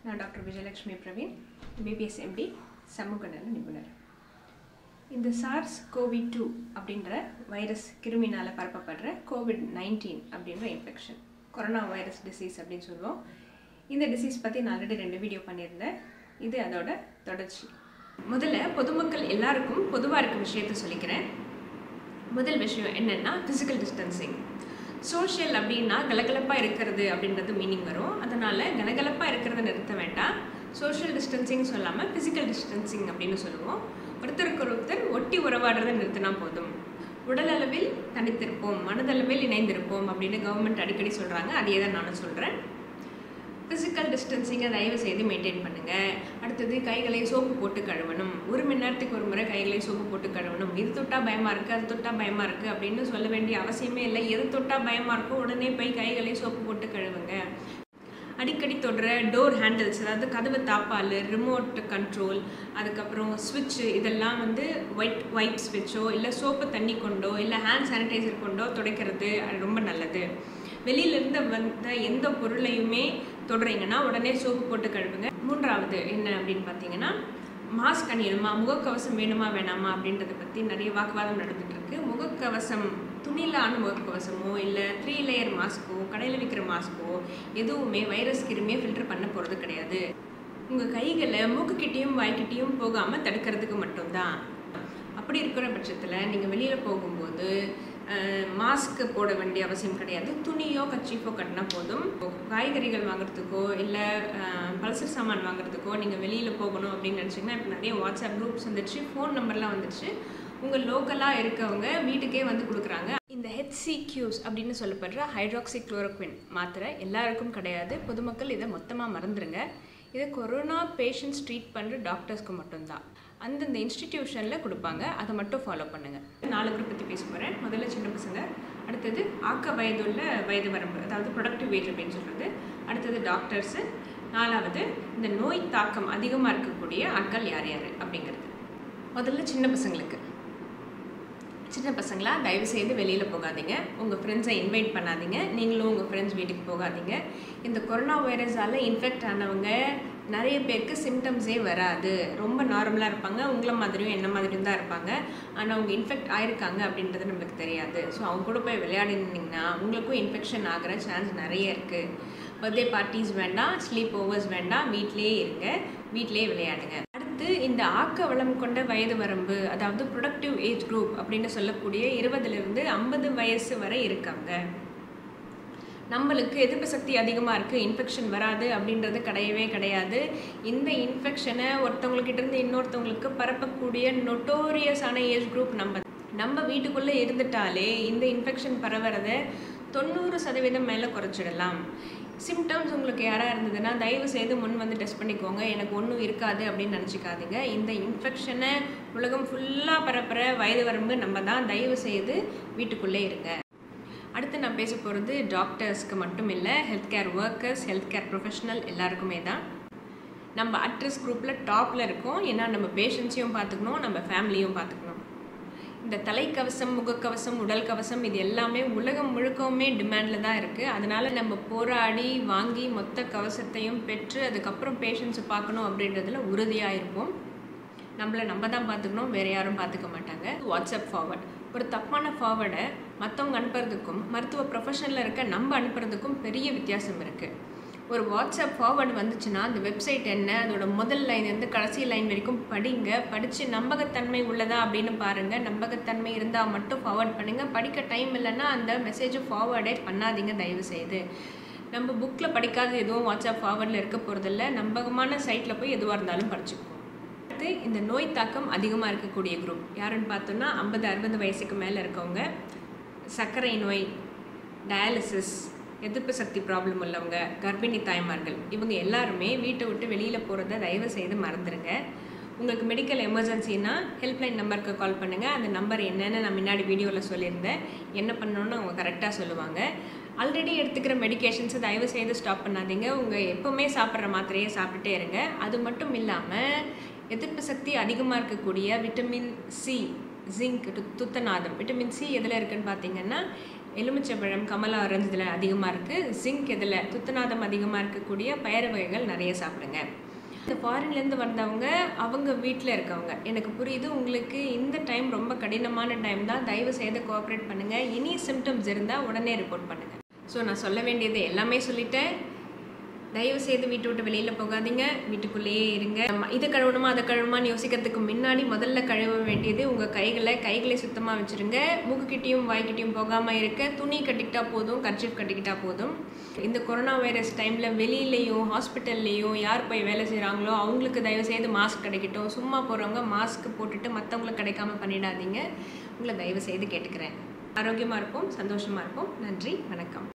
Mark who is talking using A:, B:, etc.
A: நான் doctor Vijayalakshmi Praveen MBBS MD சமூக நல நிபுணர் இந்த சார்ஸ் கோவி டூ அப்படின்ற வைரஸ் கிருமினால் பரப்பப்படுற கோவிட் நைன்டீன் அப்படின்ற இன்ஃபெக்ஷன் கொரோனா வைரஸ் டிசீஸ் அப்படின்னு சொல்லுவோம் இந்த டிசீஸ் பற்றி நான் ஆல்ரெடி ரெண்டு வீடியோ பண்ணியிருந்தேன் இது அதோட தொடர்ச்சி முதல்ல பொதுமக்கள் எல்லாருக்கும் பொதுவாக இருக்க விஷயத்த சொல்லிக்கிறேன் முதல் விஷயம் என்னென்னா ஃபிசிக்கல் டிஸ்டன்சிங் சோஷியல் அப்படின்னா கலகலப்பாக இருக்கிறது அப்படின்றது மீனிங் வரும் அதனால் கலகலப்பாக இருக்கிறத நிறுத்த வேண்டாம் சோஷியல் டிஸ்டன்சிங் சொல்லாமல் ஃபிசிக்கல் டிஸ்டன்சிங் அப்படின்னு சொல்லுவோம் ஒருத்தருக்கு ஒருத்தர் ஒட்டி உறவாடுறதை நிறுத்தினா போதும் உடல் அளவில் தனித்திருப்போம் மனதளவில் இணைந்திருப்போம் அப்படின்னு கவர்மெண்ட் அடிக்கடி சொல்கிறாங்க அதையே தான் நானும் சொல்கிறேன் ஃபிசிக்கல் டிஸ்டன்சிங்கை தயவு செய்து மெயின்டைன் பண்ணுங்கள் அடுத்தது கைகளை சோப்பு போட்டு கழுவணும் ஒரு மணி நேரத்துக்கு ஒரு முறை கைகளை சோப்பு போட்டு கழுவணும் இது தொட்டால் பயமாக இருக்குது அது தொட்டால் பயமாக இருக்குது அப்படின்னு சொல்ல வேண்டிய அவசியமே இல்லை எது தொட்டால் பயமாக இருக்கோ உடனே போய் கைகளை சோப்பு போட்டு கழுவுங்க அடிக்கடி தொடுற டோர் ஹேண்டில்ஸ் அதாவது கதவு தாப்பால் ரிமோட் கண்ட்ரோல் அதுக்கப்புறம் ஸ்விட்சு இதெல்லாம் வந்து ஒயிட் ஒயிட் ஸ்விட்சோ இல்லை சோப்பு தண்ணி கொண்டோ இல்லை ஹேண்ட் சானிடைசர் கொண்டோ துடைக்கிறது அது ரொம்ப நல்லது வெளியிலேருந்து வந்த எந்த பொருளையுமே தொடுறீங்கன்னா உடனே சோப்பு போட்டு கழுவுங்க மூன்றாவது என்ன அப்படின்னு பார்த்தீங்கன்னா மாஸ்க் அணியணுமா முகக்கவசம் வேணுமா வேணாமா அப்படின்றத பற்றி நிறைய வாக்குவாதம் நடந்துட்டு இருக்கு முகக்கவசம் துணியிலான முகக்கவசமோ இல்லை த்ரீ லேயர் மாஸ்க்கோ கடையில் விற்கிற மாஸ்க்கோ எதுவுமே வைரஸ் கிருமியை ஃபில்டர் பண்ண போகிறது கிடையாது உங்கள் கைகளை மூக்குக்கிட்டேயும் வாய்க்கிட்டேயும் போகாமல் தடுக்கிறதுக்கு மட்டும்தான் அப்படி இருக்கிற பட்சத்தில் நீங்கள் வெளியில் போகும்போது மாஸ்க் போட வேண்டிய அவசியம் கிடையாது துணியோ கச்சிஃபோ கட்டினா போதும் காய்கறிகள் வாங்குறதுக்கோ இல்லை பல்சர் சாமான் வாங்குறதுக்கோ நீங்கள் வெளியில் போகணும் அப்படின்னு நினச்சிங்கன்னா இப்போ நிறைய வாட்ஸ்அப் குரூப்ஸ் வந்துடுச்சு ஃபோன் நம்பர்லாம் வந்துடுச்சு உங்கள் லோக்கலாக இருக்கவங்க வீட்டுக்கே வந்து கொடுக்குறாங்க இந்த ஹெச்சிக்யூஸ் அப்படின்னு சொல்லப்படுற ஹைட்ராக்சி குளோரோக்வின் மாத்திரை எல்லாருக்கும் கிடையாது பொதுமக்கள் இதை மொத்தமாக மறந்துடுங்க இதை கொரோனா பேஷண்ட்ஸ் ட்ரீட் பண்ணுற டாக்டர்ஸ்க்கு மட்டும்தான் அந்தந்த இன்ஸ்டிடியூஷனில் கொடுப்பாங்க அதை மட்டும் ஃபாலோ பண்ணுங்கள் நாலு குரூப் பற்றி பேச போகிறேன் முதல்ல சின்ன பசங்க அடுத்தது ஆக்க வயதுள்ள வயது வரம்பு அதாவது ப்ரொடக்டிவ் ஏஜ் அப்படின்னு சொல்கிறது அடுத்தது டாக்டர்ஸு நாலாவது இந்த நோய் தாக்கம் அதிகமாக இருக்கக்கூடிய ஆட்கள் யார் யார் அப்படிங்கிறது முதல்ல சின்ன பசங்களுக்கு சின்ன பசங்களா தயவு செய்து வெளியில் போகாதீங்க உங்கள் ஃப்ரெண்ட்ஸை இன்வைட் பண்ணாதீங்க நீங்களும் உங்கள் ஃப்ரெண்ட்ஸ் வீட்டுக்கு போகாதீங்க இந்த கொரோனா வைரஸால் இன்ஃபெக்ட் ஆனவங்க நிறைய பேருக்கு சிம்டம்ஸே வராது ரொம்ப நார்மலாக இருப்பாங்க உங்களை மாதிரியும் என்ன மாதிரியும் தான் இருப்பாங்க ஆனால் அவங்க இன்ஃபெக்ட் ஆயிருக்காங்க அப்படின்றது நம்மளுக்கு தெரியாது ஸோ அவங்க கூட போய் விளையாடினீங்கன்னா உங்களுக்கும் இன்ஃபெக்ஷன் ஆகிற சான்ஸ் நிறைய இருக்குது பர்த்டே பார்ட்டிஸ் வேண்டாம் ஸ்லீப் ஓவர்ஸ் வேண்டாம் வீட்லேயே இருங்க வீட்லேயே விளையாடுங்க அடுத்து இந்த ஆக்க வளம் கொண்ட வயது வரம்பு அதாவது ப்ரொடக்டிவ் ஏஜ் குரூப் அப்படின்னு சொல்லக்கூடிய இருபதுலேருந்து ஐம்பது வயசு வரை இருக்காங்க நம்மளுக்கு எதிர்ப்பு சக்தி அதிகமாக இருக்குது இன்ஃபெக்ஷன் வராது அப்படின்றது கிடையவே கிடையாது இந்த இன்ஃபெக்ஷனை ஒருத்தவங்கக்கிட்டேருந்து இன்னொருத்தவங்களுக்கு பரப்பக்கூடிய நொட்டோரியஸான ஏஜ் குரூப் நம்ம நம்ம வீட்டுக்குள்ளே இருந்துட்டாலே இந்த இன்ஃபெக்ஷன் பரவுறதை தொண்ணூறு சதவீதம் மேலே குறைச்சிடலாம் சிம்டம்ஸ் உங்களுக்கு யாராக இருந்ததுன்னா தயவு செய்து முன் வந்து டெஸ்ட் பண்ணிக்கோங்க எனக்கு ஒன்றும் இருக்காது அப்படின்னு நினச்சிக்காதீங்க இந்த இன்ஃபெக்ஷனை உலகம் ஃபுல்லாக பரப்புகிற வயது வரம்பு நம்ம தான் தயவு செய்து வீட்டுக்குள்ளே இருங்க அடுத்து நான் பேச போகிறது டாக்டர்ஸ்க்கு மட்டும் இல்லை health care workers health care professional எல்லாருக்குமே தான் நம்ம அட்ரஸ் குரூப்பில் டாப்பில் இருக்கோம் ஏன்னா நம்ம பேஷண்ட்ஸையும் பார்த்துக்கணும் நம்ம ஃபேமிலியும் பார்த்துக்கணும் இந்த தலைக்கவசம் முகக்கவசம் உடல் கவசம் இது எல்லாமே உலகம் முழுக்கவுமே டிமாண்டில் தான் இருக்குது அதனால் நம்ம போராடி வாங்கி மொத்த கவசத்தையும் பெற்று அதுக்கப்புறம் பேஷண்ட்ஸை பார்க்கணும் அப்படின்றதுல உறுதியாக இருப்போம் நம்மளை நம்ம தான் பார்த்துக்கணும் வேறு யாரும் பார்த்துக்க மாட்டாங்க வாட்ஸ்அப் ஃபார்வர்ட் ஒரு தப்பான ஃபார்வர்டை மற்றவங்க அனுப்புறதுக்கும் மருத்துவ ப்ரொஃபஷனில் இருக்க நம்ம அனுப்புறதுக்கும் பெரிய வித்தியாசம் இருக்குது ஒரு வாட்ஸ்அப் ஃபார்வர்டு வந்துச்சுன்னா அந்த வெப்சைட் என்ன அதோட முதல் லைன்லேருந்து கடைசி லைன் வரைக்கும் படிங்க படித்து நம்பகத்தன்மை உள்ளதா அப்படின்னு பாருங்கள் நம்பகத்தன்மை இருந்தால் மட்டும் ஃபார்வர்ட் பண்ணுங்கள் படிக்க டைம் இல்லைன்னா அந்த மெசேஜை ஃபார்வர்டே பண்ணாதீங்க தயவு செய்து நம்ம புக்கில் படிக்காத எதுவும் வாட்ஸ்அப் ஃபார்வர்டில் இருக்க போகிறதில்ல நம்பகமான சைட்டில் போய் எதுவாக இருந்தாலும் படிச்சுக்குவோம் அடுத்து இந்த நோய் தாக்கம் அதிகமாக இருக்கக்கூடிய குரூப் யாருன்னு பார்த்தோன்னா ஐம்பது அறுபது வயசுக்கு மேலே இருக்கவங்க சர்க்கரை நோய் டயாலிசிஸ் எதிர்ப்பு சக்தி ப்ராப்ளம் உள்ளவங்க கர்ப்பிணி தாய்மார்கள் இவங்க எல்லாருமே வீட்டை விட்டு வெளியில் போகிறத தயவு செய்து மறந்துடுங்க உங்களுக்கு மெடிக்கல் எமர்ஜென்சினா ஹெல்ப்லைன் நம்பருக்கு கால் பண்ணுங்கள் அந்த நம்பர் என்னென்னு நான் முன்னாடி வீடியோவில் சொல்லியிருந்தேன் என்ன பண்ணணும்னு அவங்க கரெக்டாக சொல்லுவாங்க ஆல்ரெடி எடுத்துக்கிற மெடிக்கேஷன்ஸை தயவு செய்து ஸ்டாப் பண்ணாதீங்க உங்கள் எப்போவுமே சாப்பிட்ற மாத்திரையே சாப்பிட்டுட்டே இருங்க அது மட்டும் இல்லாமல் எதிர்ப்பு சக்தி அதிகமாக இருக்கக்கூடிய விட்டமின் சி ஜிங்க் துத்தநாதம் விட்டமின் சி எதில் இருக்குன்னு பார்த்தீங்கன்னா எலுமிச்சம்பழம் கமலா ஆரஞ்சு இதில் அதிகமாக இருக்குது ஜிங்க் இதில் துத்தநாதம் அதிகமாக இருக்கக்கூடிய பயறு வகைகள் நிறைய சாப்பிடுங்க இந்த ஃபாரின்லேருந்து வந்தவங்க அவங்க வீட்டில் இருக்கவங்க எனக்கு புரியுது உங்களுக்கு இந்த டைம் ரொம்ப கடினமான டைம் தான் தயவு செய்து கோஆப்ரேட் பண்ணுங்கள் இனி சிம்டம்ஸ் இருந்தால் உடனே ரிப்போர்ட் பண்ணுங்கள் ஸோ நான் சொல்ல வேண்டியது எல்லாமே சொல்லிட்டேன் தயவு செய்து வீட்டை விட்டு வெளியில் போகாதீங்க வீட்டுக்குள்ளேயே இருங்க நம்ம இதை கழுவணுமா அதை கழுவணுமான்னு யோசிக்கிறதுக்கு முன்னாடி முதல்ல கழுவ வேண்டியது உங்கள் கைகளை கைகளை சுத்தமாக வச்சுருங்க மூக்குக்கிட்டேயும் வாய்க்கிட்டேயும் போகாமல் இருக்க துணி கட்டிக்கிட்டா போதும் கர்ச்சிஃப் கட்டிக்கிட்டா போதும் இந்த கொரோனா வைரஸ் டைமில் வெளியிலையும் ஹாஸ்பிட்டல்லையும் யார் போய் வேலை செய்கிறாங்களோ அவங்களுக்கு தயவு செய்து மாஸ்க் கிடைக்கட்டும் சும்மா போகிறவங்க மாஸ்க் போட்டுட்டு மற்றவங்களுக்கு கிடைக்காம பண்ணிடாதீங்க உங்களை தயவு செய்து கேட்டுக்கிறேன் ஆரோக்கியமாக இருப்போம் சந்தோஷமாக இருப்போம் நன்றி வணக்கம்